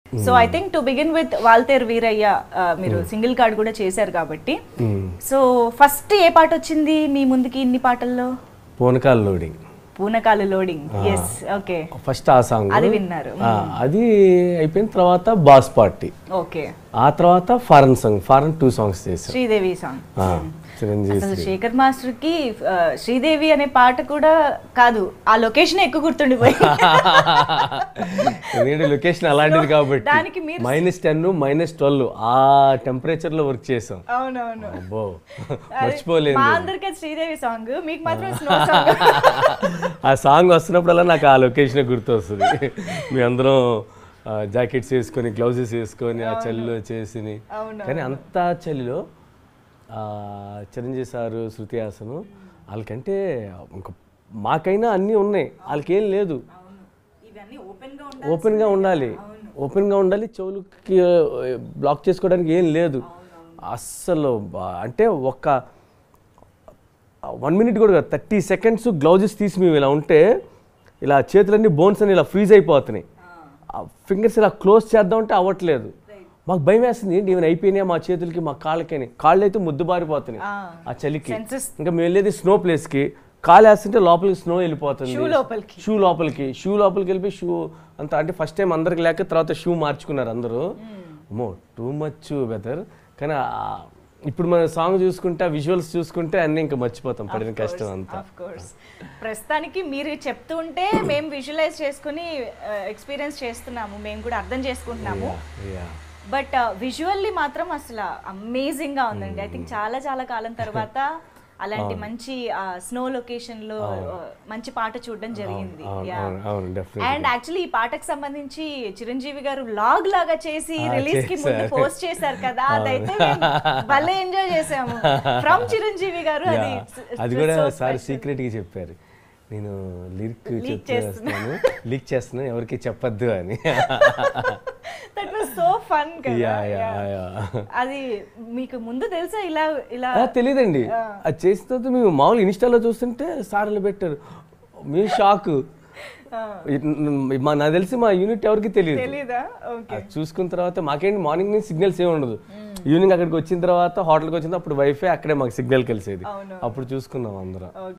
So I think to begin with Waltair Veerayya ఆ, మీరు single card కూడా చేశారు కాబట్టి సో ఫస్ట్ ఏ పాట వచ్చింది మీ ముందుకి ఇన్ని పాటల్లో పూనకాల లోడింగ్ పూనకాలు లోడింగ్ ఎస్ ఓకే ఫస్ట్ ఆ సాంగ్ అది విన్నారు ఆ, అది అయిపోయిన తర్వాత బాస్ పార్టీ ఓకే ఆ తర్వాత foreign song foreign two songs చేశాం శ్రీదేవి సాంగ్ ఆ, చిరంజీవి అసలు శేఖర్ మాస్టర్ కి ఆ, శ్రీదేవి అనే పాట కూడా కాదు ఆ లొకేషన్ ఎక్కువ గుర్తుండిపోయి ఎందుకంటే లొకేషన్ అలాంటిది కాబట్టి దానికి మీరు- మైనస్ టెన్ మైనస్ ట్వెల్వ్ ఆ టెంపరేచర్ లో వర్క్ చేసాం అవునవును అబ్బో అది మర్చిపోలేదు మా అందరికి అది శ్రీదేవి సాంగ్ మీకు మాత్రం స్నో సాంగ్ ఆ సాంగ్ వస్తున్నప్పుడల్లా నాకు ఆ లొకేషన్ గుర్తు వస్తుంది మీ అందరం జాకెట్స్ వేసుకొని గ్లౌజెస్ వేసుకొని ఆ చలిలో చేసి అవును, కానీ అంత చలిలో ఆ, చిరంజీవి సారు శృతి హాసను వాళ్ళకంటే ఇంకా మాకైనా అన్నీ ఉన్నాయి వాళ్ళకి ఏం లేదు ఇవన్నీ ఓపెన్ గా ఓపెన్గా ఉండాలి ఓపెన్గా ఉండాలి చెవులకి బ్లాక్ చేసుకోవడానికి ఏం లేదు అస్సలు బా- అంటే ఒక్క వన్ మినిట్ కూడా థర్టీ సెకండ్స్ గ్లౌజెస్ తీసి మేము ఇలా ఉంటే ఇలా చేతులన్నీ బోన్స్ అని ఇలా ఫ్రీజ్ అయిపోతున్నాయి ఫింగర్స్ ఇలా క్లోజ్ చేద్దామంటే అవ్వట్లేదు మాకు భయం వేస్తుంది ఏంటి ఏమైనా అయిపోయినాయా మా చేతులకి మా కాళ్ళకని కాళ్ళు అయితే ముద్దు బారిపోతున్నాయి ఆ చలికి Senses. ఇంకా మేము వెళ్ళేది స్నో ప్లేస్కి కాలు వేస్తుంటే లోపలికి స్నో వెళ్ళిపోతుంది Shoe లోపలికి. షూ లోపలికి షూ లోపలికి వెళ్ళిపోయి షూ అంత అంటే ఫస్ట్ టైం అందరికి లేక తర్వాత షూ మార్చుకున్నారు అందరూ అమ్మో టూ మచ్ వెదర్ కానీ ఆ- ఇప్పుడు మన సాంగ్ చూసుకుంటే విజువల్స్ చూసుకుంటే అన్నీ ఇంకా మర్చిపోతాం పడిన కష్టం అంతా ఆఫ్ కోర్స్ ప్రస్తుతానికి మీరు చెప్తూ ఉంటే మేము విజువలైజ్ చేసుకుని ఎక్స్పీరియన్స్ చేస్తున్నాము మేము కూడా అర్థం చేసుకుంటున్నాము Yeah. బట్ విజువల్లీ మాత్రం అసలు అమేజింగ్ గా ఉందండి ఐ థింక్ చాలా చాలా కాలం తర్వాత అలాంటి మంచి స్నో లొకేషన్ లో ఆ, మంచి పాట చూడడం జరిగింది అవును అవును అవును డెఫినెట్ అండ్ యాక్చువల్లీ ఈ పాటకు సంబంధించి చిరంజీవి గారు వ్లాగ్ లాగా చేసి ఆ, రిలీజ్ కి ముందు చేశారు. పోస్ట్ చేశారు కదా అదైతే మేము భలే ఎంజాయ్ చేసాము ఫ్రమ్ చిరంజీవి గారు అది అది కూడా సార్ సీక్రెట్ గా చెప్పారు నేను లిరిక్ Leak చెప్పేస్తాను లీక్ చేస్తున్నాను ఎవరికి చెప్పొద్దు అని దట్ వాస్ సో ఫన్ కదా యా యా Yeah. యా అది మీకు ముందు తెలుసా ఇలా ఇలా ఆ, తెలీదండి అది చేసిన తర్వాత మేము మామూలు ఇన్స్టాలో చూస్తుంటే సార్లు పెట్టారు మేము షాక్ మా నాకు తెలిసి మా యూనిట్ ఎవరికి తెలియదు తెలీదా ఓకే అది చూసుకున్న తర్వాత మాకేంటి మార్నింగ్ నుంచి సిగ్నల్స్ ఏమి ఉండదు ఈవినింగ్ అక్కడికి వచ్చిన తర్వాత హోటల్కి వచ్చిన అప్పుడు వైఫై అక్కడే మాకు సిగ్నల్ కలిసేది అవును. అప్పుడు చూసుకున్నాం అందరం